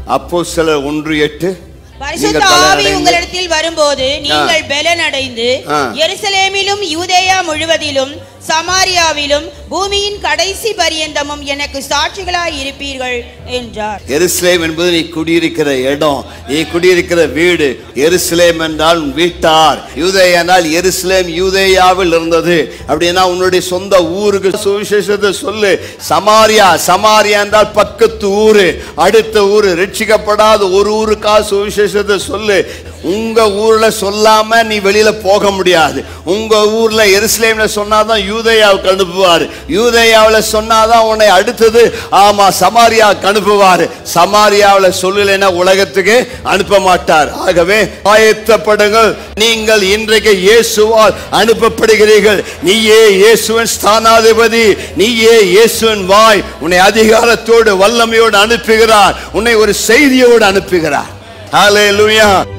அப்போ சில ஒன்று எட்டு பரிசுத்த நீங்கள் பலன் ஆவி அடைந்து- உங்களிடத்தில் வரும்போது நீங்கள் பலன் அடைந்து ஆ. எருசலேமிலும் யூதேயா முழுவதிலும் சமாரியாவிலும் பூமியின் கடைசி பரியந்தமும் எனக்கு சாட்சிகளாய் இருப்பீர்கள் என்றார் எருசலேம் என்பது நீ குடியிருக்கிற இடம் நீ குடியிருக்கிற வீடு எருசலேம் என்றால் உன் வீட்டார் யூதேயா என்றால் எருசலேம் யூதேயாவில் இருந்தது அப்படின்னா உன்னுடைய சொந்த ஊருக்கு சுவிசேஷத்தை சொல்லு சமாரியா சமாரியா என்றால் பக்கத்து ஊரு அடுத்த ஊரு ரட்சிக்கப்படாத ஒரு ஊருக்கா சுவிசேஷத்தை சொல்லு உங்க ஊர்ல சொல்லாம நீ வெளியில போக முடியாது உங்க ஊர்ல எருசலேம்ல சொன்னாதான் யூதேயாவுக்கு அனுப்புவார் யூதேயாவுல சொன்னாதான் உன்னை அடுத்தது ஆமா சமாரியாவுக்கு அனுப்புவார் சமாரியாவுல சொல்லலைன்னா உலகத்துக்கு அனுப்ப மாட்டார் ஆகவே ஆயத்தப்படுங்கள் நீங்கள் இன்றைக்கு இயேசுவால் அனுப்பப்படுகிறீர்கள் நீயே இயேசுவின் ஸ்தானாதிபதி நீயே இயேசுவின் வாய் உன்னை அதிகாரத்தோடு வல்லமையோடு அனுப்புகிறார் உன்னை ஒரு செய்தியோடு அனுப்புகிறார் ஹalleluya